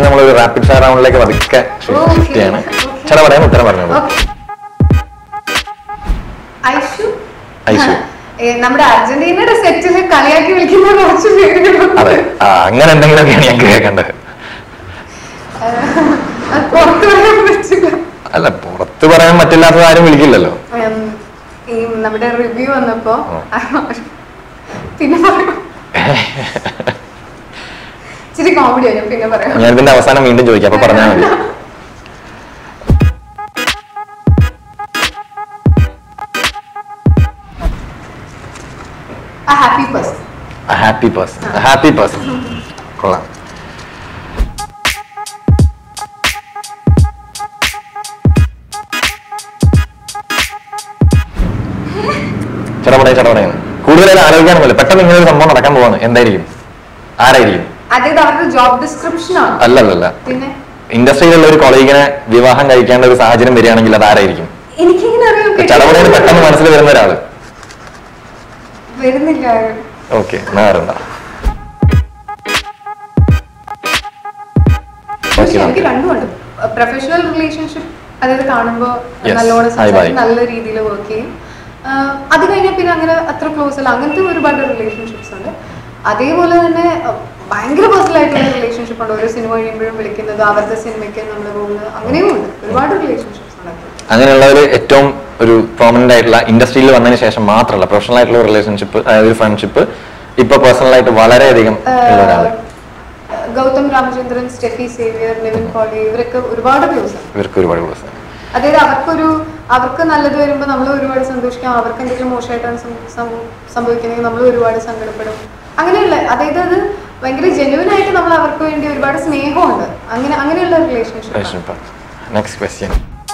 നമ്മളൊരു rapid fire റൗണ്ടിലേക്ക് പതുക്കെ shift ചെയ്യാണ് ചില പറയാൻ ഉത്തരം പറഞ്ഞോളൂ ഐഷു ഐഷു. ഏ, നമ്മുടെ അർജന്റീനയുടെ സെറ്റില് കളിയാക്കി വിളിക്കുന്ന കുറച്ച് പേരുകളുണ്ട് അതെ ആ, അങ്ങനെ എന്തെങ്കിലുമൊക്കെയാണ് ഞാൻ കേൾക്കേണ്ടത് അത് പുറത്ത് പറയാൻ പറ്റില്ല അല്ല പുറത്ത് പറയാൻ പറ്റില്ലാത്തത് ആരും വിളിക്കില്ലല്ലോ ഉം, ഈ നമ്മുടെ റിവ്യൂ വന്നപ്പോ ആ. പിന്നെ പറയാം ഇച്ചിരി കോമഡി ഞാൻ പിന്നെ പറയാം ഞാൻ ഇതിന്റെ അവസാനം വീണ്ടും ചോദിക്കാം അപ്പൊ പറഞ്ഞാൽ മതി ആ happy person happy person happy person കൊള്ളാം ചടപടയെ ചടപടയാണ് കൂടുതലായി ആലോചിക്കാനൊന്നുമില്ല പെട്ടെന്ന് ഇങ്ങനെ ഒരു സംഭവം നടക്കാൻ പോവാണ് എന്തായിരിക്കും ആരായിരിക്കും അതായത് അവരുടെ ജോബ് ഡിസ്ക്രിപ്ഷൻ ആണ് അല്ലല്ലല്ല പിന്നെ ഇൻഡസ്ട്രിയിലുള്ള ഒരു കോളേജിനെ വിവാഹം കഴിക്കേണ്ട ഒരു സാഹചര്യം വരികയാണെങ്കിൽ അത് ആരായിരിക്കും എനിക്കിങ്ങനെ അറിയാം കേട്ടോ. ചടപടയിൽ പെട്ടെന്ന് മനസ്സിൽ വരുന്ന ഒരാള് വരുന്നില്ല ഓക്കെ നേരണ്ട പക്ഷെ എനിക്ക് രണ്ടുമുണ്ട് പ്രൊഫഷണൽ റിലേഷൻഷിപ്പ് അതായത് കാണുമ്പോൾ Yes. നല്ലോണം Hi, bye. സംസാരിക്കും നല്ല രീതിയിൽ വർക്ക് ചെയ്യും ആഹ് അത് കഴിഞ്ഞാൽ പിന്നെ അങ്ങനെ അത്ര ക്ലോസ് അല്ല അങ്ങനത്തെ ഒരുപാട് റിലേഷൻഷിപ്സ് ഉണ്ട് അതേപോലെ തന്നെ അഹ് ഭയങ്കര പേഴ്സണൽ ആയിട്ടുള്ള റിലേഷൻഷിപ്പ് ഉണ്ട് ഓരോ സിനിമ കഴിയുമ്പോഴും വിളിക്കുന്നത് അവരുടെ സിനിമയ്ക്ക് നമ്മൾ പോകുന്നത് അങ്ങനെയും ഉണ്ട് ഒരുപാട് റിലേഷൻഷിപ്സ് ഉണ്ട് അങ്ങനെയുള്ളവർ ഏറ്റവും ഒരു പ്രോമിനന്റ് ആയിട്ടുള്ള ഇൻഡസ്ട്രിയിൽ വന്നതിന് ശേഷം മാത്രമല്ല പ്രൊഫഷണൽ ആയിട്ടുള്ള റിലേഷൻഷിപ്പ് അതായത് ഒരു ഫ്രണ്ട്ഷിപ്പ് ഇപ്പൊ പേഴ്സണൽ ആയിട്ട് വളരെയധികം ഉള്ള ഒരാള് ആഹ് ഗൗതം രാമചന്ദ്രൻ സ്റ്റെഫി സേവിയർ നിവിൻ പോളി ഇവരൊക്കെ ഒരുപാട് ക്ലോസ് ആണ് ഇവർക്ക് ഒരുപാട് ക്ലോസ് അതായത് അവർക്കൊരു അവർക്ക് നല്ലത് വരുമ്പോൾ നമ്മൾ ഒരുപാട് സന്തോഷിക്കാം അവർക്ക് എന്തെങ്കിലും മോശമായിട്ടാണ് സം- സം- സംഭവിക്കുന്നതെങ്കിൽ നമ്മൾ ഒരുപാട് സങ്കടപ്പെടും അങ്ങനെയുള്ള അതായത് അത് ഭയങ്കര ജെന്യൂൻ ആയിട്ട് നമ്മൾ അവർക്ക് വേണ്ടി ഒരുപാട് സ്നേഹമുണ്ട് അങ്ങനെ അങ്ങനെയുള്ള relationship relationship next question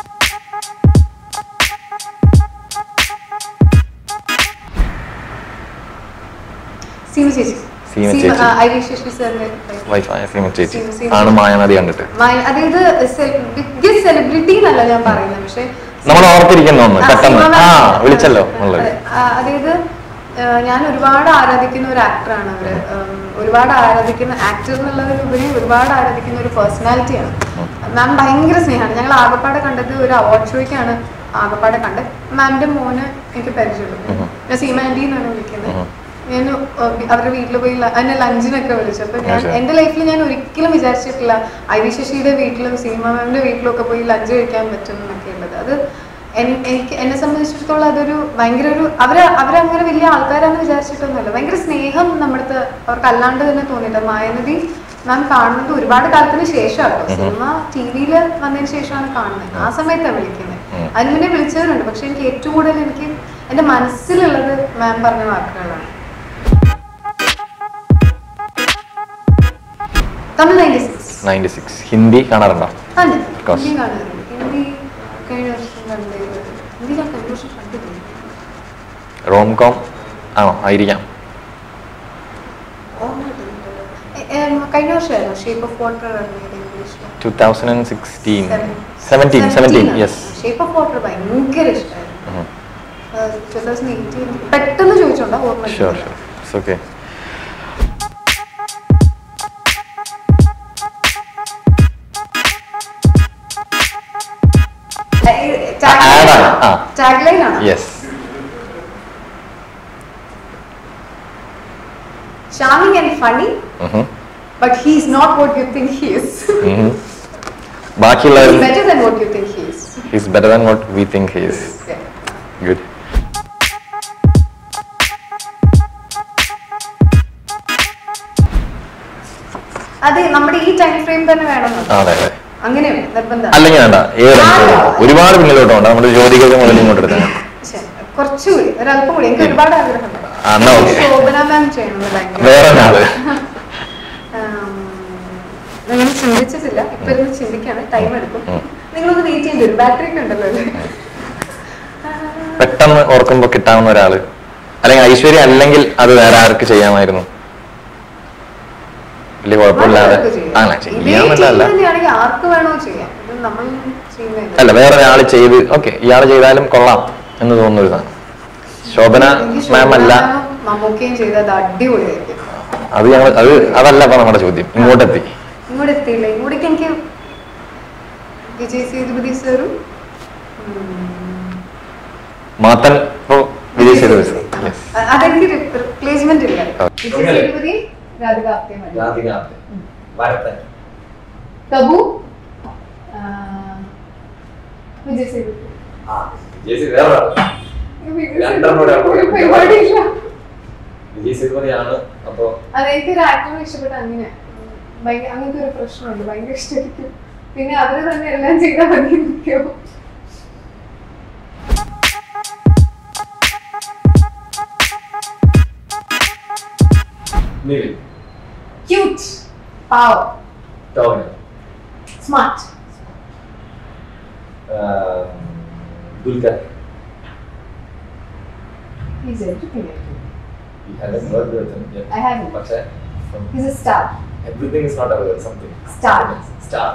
Seema ചേച്ചി സീമ ചേച്ചി. ഐ വി ശശി സാറിന്റെ വൈഫായ സീമ ചേച്ചി സീമ ചേച്ചി. ആണ് മായാനദി കണ്ടിട്ട് മൈ- അതായത് ബിഗ്ഗസ്റ്റ് സെലിബ്രിറ്റി എന്നല്ല ഞാൻ പറയുന്നത് പക്ഷെ നമ്മൾ ഓർത്തിരിക്കുന്ന ഒന്ന് ആ, പെട്ടെന്ന് സീമ ആ മാം. വിളിച്ചല്ലോ എന്നുള്ളത് അതെ. ആ, അതായത് ആ, ഞാൻ ഒരുപാട് ആരാധിക്കുന്ന ഒരു ആക്ടറാണ് അവര് ഉം, ഒരുപാട് ആരാധിക്കുന്ന ആക്ടർ എന്നുള്ളതിലുപരി ഒരുപാട് ആരാധിക്കുന്ന ഒരു പേഴ്സണാലിറ്റിയാണ് മാം ഭയങ്കര സ്നേഹമാണ് ഞങ്ങൾ ആകപ്പാടെ കണ്ടത് ഒരു അവാർഡ് ഷോയ്ക്കാണ് ആകപ്പാടെ കണ്ടത് മാമിന്റെ മോന് എനിക്ക് പരിചയമുള്ളൂ ഉം. ഞാൻ സീമ ആൻറ്റി എന്നാണ് വിളിക്കുന്നത് ഉം. ഞാൻ ഉം, അവരുടെ വീട്ടിൽ പോയി ല- എന്നെ ലഞ്ചിനൊക്കെ വിളിച്ചു അപ്പൊ ഞാൻ ആ, ശരി. എന്റെ ലൈഫിൽ ഞാൻ ഒരിക്കലും വിചാരിച്ചിട്ടില്ല ഐ വി ശശിയുടെ വീട്ടിലും സീമ മാമിന്റെ വീട്ടിലും ഒക്കെ പോയി ലഞ്ച് കഴിക്കാൻ പറ്റും എന്നൊക്കെ ഉള്ളത് അത് എൻ- എനിക്ക് എന്നെ സംബന്ധിച്ചിടത്തോളം അതൊരു ഭയങ്കര ഒരു അവര് അവരങ്ങനെ വലിയ ആൾക്കാരാണെന്ന് വിചാരിച്ചിട്ടൊന്നുമല്ല ഭയങ്കര സ്നേഹം നമ്മുടെ അടുത്ത് അവർക്ക് അല്ലാണ്ട് തന്നെ തോന്നിയിട്ട് മായനദി മാം കാണുന്നത് ഒരുപാട് കാലത്തിന് ശേഷമാണ് ഉം. സിനിമ ടി വിയിൽ വന്നതിന് ശേഷമാണ് കാണുന്നത് ആ സമയത്താണ് വിളിക്കുന്നത് ഉം. അതിന് മുന്നേ വിളിച്ചവരുണ്ട് പക്ഷെ എനിക്ക് ഏറ്റവും കൂടുതൽ എനിക്ക് എന്റെ മനസ്സിലുള്ളത് മാം പറഞ്ഞ വാക്കുകളാണ് Tamil ninety six ninety six Hindi കാണാറുണ്ടോ അതെ course. ഹിന്ദി കാണാറുണ്ട് ഹിന്ദി കഴിഞ്ഞ വർഷം കണ്ടത് ഹിന്ദി ഞാൻ കഴിഞ്ഞ വർഷം കണ്ടിട്ടില്ല റോം കോം ആണോ ആയിരിക്കാം ഓർമ്മയില്ല. എ- എം, കഴിഞ്ഞ വർഷമായിരുന്നു ഷേപ്പ് ഓഫ് വാട്ടർ ഇറങ്ങിയത് ഇംഗ്ലീഷിൽ two thousand and sixteen seventeen seventeen yes shape of water ഭയങ്കര ഇഷ്ടമായിരുന്നു ടൂ തൗസൻഡ് എയ്റ്റീൻ പെട്ടെന്ന് ചോദിച്ചോണ്ടാ ഓർമ്മ sure sure it's okay Ad ആണ്. ആ. ടാഗ്ലൈൻ ആണ് yes charming and funny but he's not what you think he is ബാക്കിയുള്ളവർ he's better than what you think he is he's better than what we think he's Yeah. Good അതെ നമ്മുടെ ഈ time frame തന്നെ വേണം അതെ അതെ അങ്ങനെയുണ്ട് നിർബന്ധം അല്ലെങ്കിൽ വേണ്ട ഏത് ഒരുപാട് പിന്നിലോട്ടുണ്ട് നമ്മുടെ ജ്യോതികൾക്ക് മുതൽ ഇങ്ങോട്ട് എടുത്തത് കുറച്ചുകൂടി ഒരല്പം കൂടി എനിക്ക് ഒരുപാട് ആഗ്രഹമുണ്ട് ആ, എന്നാ okay. ശോഭന മാം ചെയ്യണമെന്ന് ഭയങ്കര വേറെ ഒരാള് ആം, നിങ്ങൾ ചിന്തിച്ചിട്ടില്ല ഇപ്പൊ ഇരുന്ന് ചിന്തിക്കാണ് ടൈം എടുക്കും ഉം. നിങ്ങളൊന്ന് വെയിറ്റ് ചെയ്യേണ്ടി വരും ബാറ്ററി ഒക്കെ ഉണ്ടല്ലോ അല്ലേ പെട്ടെന്ന് ഓർക്കുമ്പോ കിട്ടാവുന്ന ഒരാള് അല്ലെങ്കിൽ ഐശ്വര്യ അല്ലെങ്കിൽ അത് വേറെ ആർക്ക് ചെയ്യാമായിരുന്നു വലിയ കുഴപ്പമില്ലാതെ ആർക്ക് ചെയ്യാം? അങ്ങനെ ഇതേ ചെയ്യാമെന്നല്ല team തന്നെയാണെങ്കിൽ ആർക്ക് വേണോ ചെയ്യാം ഇത് നമ്മൾ ചെയ്യുന്നില്ല അല്ല വേറെ ഒരാൾ ചെയ്ത് ഓക്കെ ഇയാൾ ചെയ്താലും കൊള്ളാം എന്ന് തോന്നുന്ന ഒരു സാധനം ശോഭന എനിക്ക് മാം അല്ല ശോഭന മാമും മമ്മൂക്കയും ചെയ്തത് അടിപൊളിയായിരിക്കും അത് ഞങ്ങൾ അത് അതല്ല ഇപ്പൊ നമ്മുടെ ചോദ്യം ഇങ്ങോട്ടെത്തി ഇങ്ങോട്ട് എത്തിയില്ല ഇങ്ങോട്ടേക്ക് എനിക്ക് വിജയ് സേതുപതി സാറും മാത്തൻ ഇപ്പോ വിജയ് സേതുപതി Yes. അ- അതെനിക്ക് റിപ്ലേസ്മെന്റ് ഇല്ല Okay. വിജയ് സേതുപതി രാധിക ആപ്തെ മതി രാധിക ആപ്തെ. വരത്തൻ തബു ആ, വിജയ് സേതുപതി ആ വിജയ് വേറെ ഒരാള്. വിജയ് രണ്ടെണ്ണം കൂടെ സേതുപതി ഒരു ആവുമ്പോ പരിപാടിയില്ല വിജയ് സേതുപതിയാണ് അപ്പൊ അതെനിക്ക് ഒരു ആക്ടറിനെ ഇഷ്ടപ്പെട്ട അങ്ങനെ ഭയങ്കര അങ്ങനത്തെ ഒരു പ്രശ്നമുണ്ട് ഭയങ്കര ഇഷ്ടമായിരിക്കും പിന്നെ അവര് തന്നെ എല്ലാം ചെയ്താൽ മതി എനിക്കോ നിവിൻ ക്യൂട്ട് പാവം ടോവിനോ സ്മാർട്ട് ആം, Dulquer He's everything. We haven't worked with him yet. I haven't. പക്ഷേ from He's a star. everything is not available. Something. Star. Star.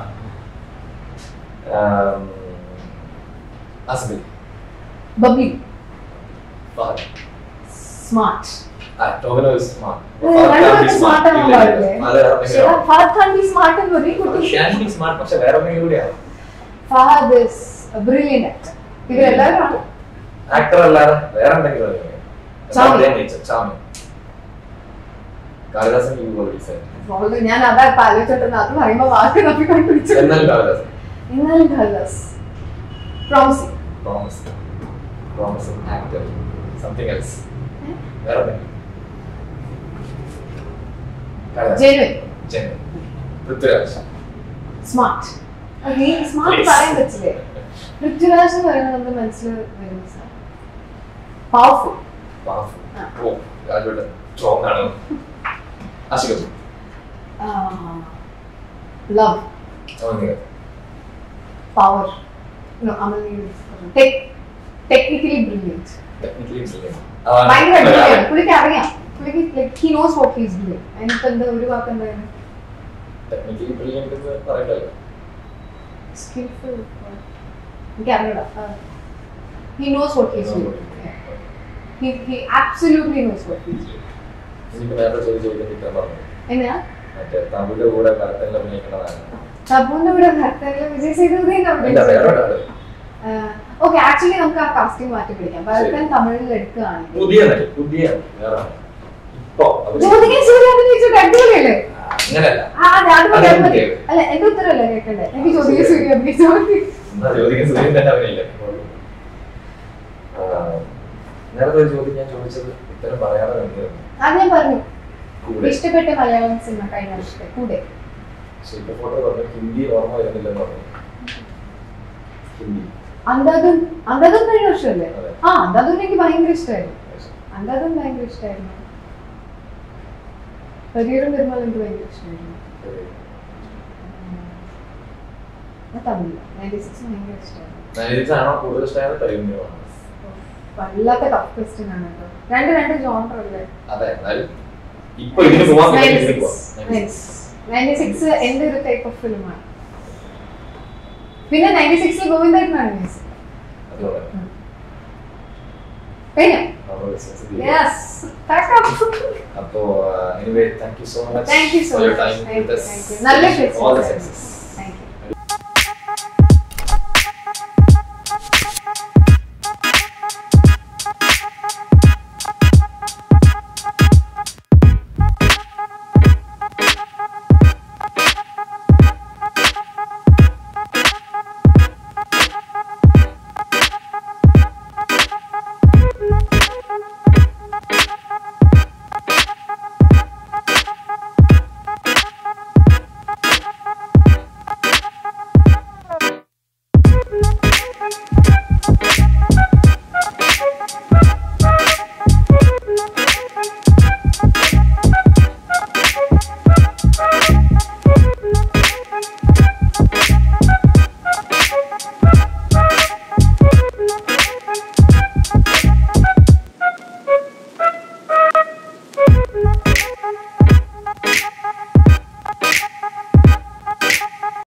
Um, Asbil. Bubbly. Fahad. Smart. Ah, Tovino is smart. ഏ, Fahad can't be രണ്ടുപേരും smart. smart ആവാൻ ഇല്ല, പാടില്ലേ? ഇല്ല. അത് വേറെ പക്ഷേ, എന്തെങ്കിലും ഫഹദ് ഖാൻ be smart എന്ന് പറയും ആവും. കുട്ടി. Can be smart, പക്ഷെ വേറെ എന്തെങ്കിലും കൂടിയാവും. Fahad is a brilliant actor. ഇവരെല്ലാവരും ആണ്. Actor അല്ലാതെ വേറെ എന്തെങ്കിലും ആയിരിക്കും. Charming. അതേ nature, charming. Kalidasan you already said. Already ഞാൻ അതാ ഇപ്പൊ ആലോചിച്ചോണ്ടിരുന്നത്. അത് പറയുമ്പോ വാക്ക് തപ്പിക്കൊണ്ടിരിച്ചു. എന്നാൽ കാളിദാസൻ എന്നാലും ഖല്ലാസ്. Promising. promising promising actor something else ഏ? വേറെ എന്തെങ്കിലും കാളിദാസൻ. Genuine. ജെനു. പൃഥ്വിരാജ് Smart. അത് നീ സ്മാർട്ട് Please. പറയാൻ പറ്റില്ലേ പൃഥ്വിരാജ് എന്ന് പറയുന്നത് നമ്മുടെ മനസ്സിൽ വരുന്ന സാധനം പവർഫുൾ Powerful. ആ. ഓ രാജുവേട്ടൻ സ്ട്രോങ് ആണ് Ashika love Avanika power technically brilliant technically ഭയങ്കര അടിപൊളിയാണ് പുള്ളിക്ക് അറിയാം പുള്ളിക്ക് like he knows what he's doing അതിനിപ്പോ എന്താ ഒരു വാക്ക് എന്തായാലും ടെക്നിക്കലി ബ്രില്യൻ്റ് എന്ന് പറയണ്ടല്ലോ സ്കിൽഫുൾ എനിക്ക് അറിഞ്ഞൂടാ he knows what he's doing he he absolutely knows what he's doing എനിക്ക് നേരത്തെ ചോദിച്ച ചോദ്യം ഇത്ര പറഞ്ഞു എന്നാ മറ്റേ തമിഴിന്റെ കൂടെ വരത്തനിൽ അഭിനയിക്കുന്നതാണ് തബുവിന്റെ കൂടെ ഭർത്താവിലെ വിജയ് സേതുപതി അല്ല വേറെ ഒരാള് ഓക്കെ ആക്ച്വലി നമുക്ക് ആ കാസ്റ്റിംഗ് മാറ്റി പിടിക്കാം ഭരതൻ ശരി. തമിഴിൽ എടുക്കുകയാണെങ്കിൽ പുതിയ നടി പുതിയ നടി വേറെ ആള്. ഇപ്പൊ അഭിനയിക്കുന്ന- ജ്യോതിക സൂര്യ അഭിനയിച്ചിട്ട് അടിപൊളിയല്ലേ അങ്ങനെയല്ല ആ, അത് അത് മതി, അത് മതി. അതെനിക്ക് അല്ല എന്റെ ഉത്തരവല്ല കേൾക്കണ്ടേ എനിക്ക് ജ്യോതിക സൂര്യ അഭിനയിച്ചാൽ മതി എന്നാ ജ്യോതിക സൂര്യൻ തന്നെ അഭിനയില്ലേ ആ, നേരത്തെ ഒരു ചോദ്യം ഞാൻ ചോദിച്ചത് ഉത്തരം പറയാതെ കണ്ടിരുന്നു അത് ഞാൻ പറഞ്ഞു കൂടെ ഇഷ്ടപ്പെട്ട മലയാളം സിനിമ കഴിഞ്ഞ വർഷത്തെ കൂടെ പക്ഷെ ഇപ്പൊ ഫോട്ടോ പറഞ്ഞു ഹിന്ദി ഓർമ്മ വരുന്നില്ലെന്ന് പറഞ്ഞു ഹിന്ദി അന്താതും അന്താതും കഴിഞ്ഞ വർഷമല്ലേ അതെ. ആ അന്താതും എനിക്ക് ഭയങ്കര ഇഷ്ടമായിരുന്നു അന്താതും ഭയങ്കര ഇഷ്ടമായിരുന്നു പരിയറും പെരുമാൾ എനിക്ക് ഭയങ്കര ഇഷ്ടമായിരുന്നു ഞാൻ തമിഴ് നയൻറ്റി സിക്സ് ഭയങ്കര ഇഷ്ടമായിരുന്നു ആണോ കൂടുതൽ ഇഷ്ടമായത് പരിഗണിക്കണം വല്ലാത്ത ടഫ് ക്വസ്റ്റ്യൻ ആണ് കേട്ടോ രണ്ട് രണ്ട് ജോണർ അല്ലേ അതെ എന്നാലും ഇപ്പൊ ഇതിന് പോവാൻ പറ്റുമെങ്കിൽ ഇതിന് പോവാം നയൻറ്റി സിക്സ് എന്റെ ഒരു ടൈപ്പ് ഓഫ് ഫിലിമാണ് പിന്നെ നയൻറ്റി സിക്സിൽ ഗോവിന്ദേട്ടനാണ് മ്യൂസിക് അതുപോലെ കഴിഞ്ഞോ നമ്മൾ business ചെയ്യും. യെസ് അപ്പോ anyway thank you so much Thank you so for your much. Time Thank with you, thank you. നല്ല ഓൾ ദ questions. സക്സസ്